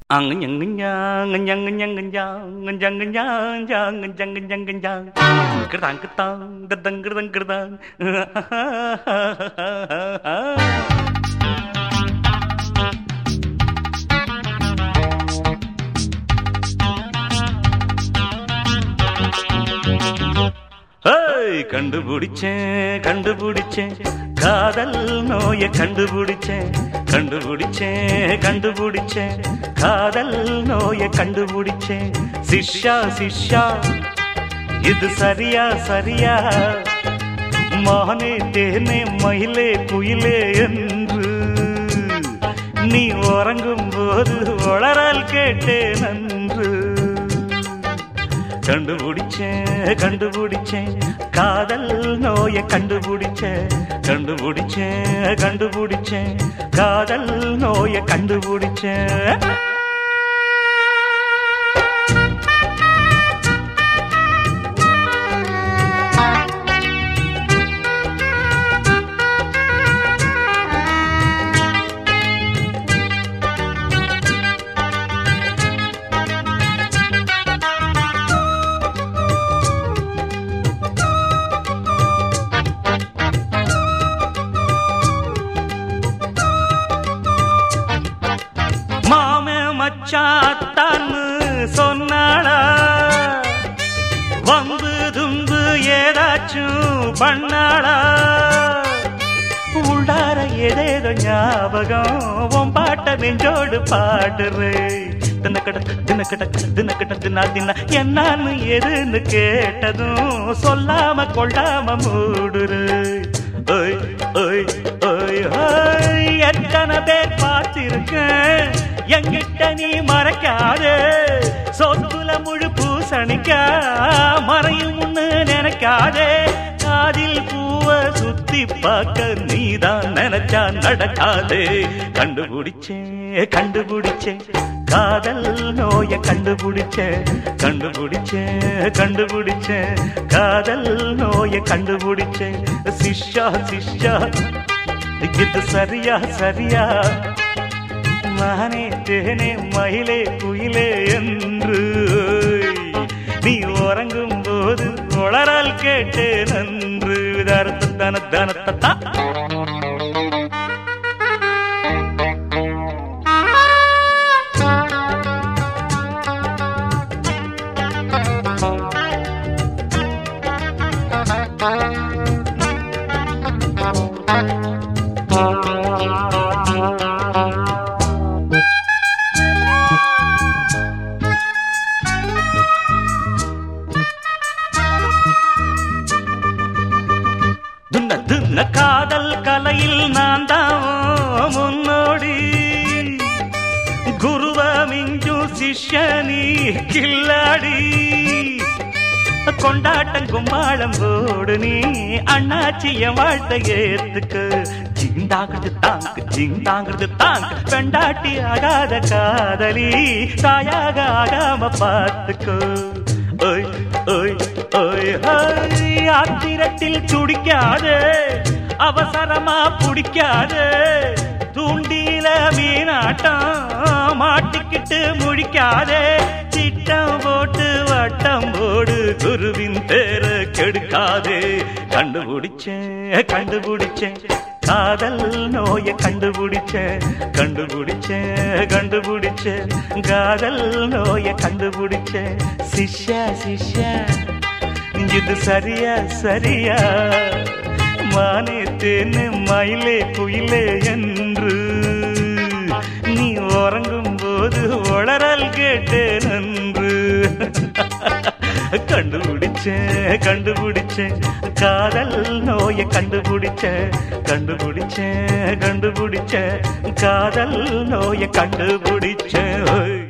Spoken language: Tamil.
ஹேய், கண்டுபிடிச்சேன் கண்டுபிடிச்சேன் காதல் நோய கண்டுபிடிச்சேன் கண்டுபிடிச்சேன் கண்டுபிடிச்சேன் காதல் நோய கண்டுபிடிச்சேன் சிஷ்யா சிஷ்யா இது சரியா சரியா மானே தேனே மயிலே குயிலே என்று நீ உறங்கும் போது உளறல் கேட்டேன் நன்று கண்டுபிடிச்சேன் கண்டுபிடிச்சேன் காதல் நோய கண்டுபிடிச்சேன் கண்டுபிடிச்சேன் கண்டுபிடிச்சேன் காதல் நோய கண்டுபிடிச்சேன் மாமே மச்சாத்தான்னு சொன்னாளா வம்பு தும்பு ஏதாச்சும் பண்ணாளா உள்ளார ஏதேதோ ஞாபகம் உன் பாட்ட நெஞ்சோடு பாடுறே தினக்கட தினக்கட தினக்கட தினா தினா என்னான்னு எதுன்னு கேட்டதும் சொல்லாம கொள்ளாம மூடுரு ஓய் ஓய் ஓய் ஓய் எத்தனை பேர் பார்த்திருக்கேன் எங்கிட்ட நீ மறைக்காதே சொத்துல முழு பூசணிக்கா மறையும் முன்னு நினைக்காதே காதில் பூவ சுத்தி பார்க்க நீதான் நினைச்சா நடக்காதே கண்டுபிடிச்சேன் கண்டுபிடிச்சேன் காதல் நோய கண்டுபிடிச்சேன் கண்டுபிடிச்சேன் கண்டுபிடிச்சேன் காதல் நோய கண்டுபிடிச்சேன் சிஷ்யா சிஷ்யா இது சரியா சரியா மானே தேனே மயிலே குயிலே என்று நீ உறங்கும் போது உளறால் கேட்டே நன்று தரத்த தன தனத்தா துன்ன துன்ன காதல் கலையில் நான் தான் முன்னோடி குருவ மிஞ்சும் சிஷ்யனி கில்லாடி கொண்டாட்டம் கும்மாளம் போடு நீ அண்ணாச்சிய வாழ்த்தை ஏத்துக்கு ஜிந்தாங்கிறது தாங்கு ஜிந்தாங்கிறது தாங்கு பெண்டாட்டி ஆகாத காதலி தாயாக ஆகாம பார்த்துக்கோ ஓய் ஓய் ஓய் ஓய் ஆத்திரத்தில் துடிக்காதே அவசரமா பிடிக்காதே தூண்டில மீனாட்டம் மாட்டிக்கிட்டு முழிக்காதே திட்டம் போட்டு வட்டம் போடு குருவின் பேர கெடுக்காதே கண்டுபிடிச்சேன் கண்டுபிடிச்சேன் காதல் நோய கண்டுபிடிச்சேன் கண்டுபிடிச்சேன் கண்டுபிடிச்சேன் காதல் நோய கண்டுபிடிச்சேன் சிஷ்யா சிஷ்யா இது சரியா சரியா மானே தேனு மயிலே குயிலே என்று நீ உறங்கும் போது உளறல் கேட்டே நன்று கண்டுபிடிச்சேன் கண்டுபிடிச்சேன் காதல் நோய கண்டுபிடிச்சேன் கண்டுபிடிச்சேன் கண்டுபிடிச்சேன் காதல் நோய கண்டுபிடிச்சேன் ஓய்.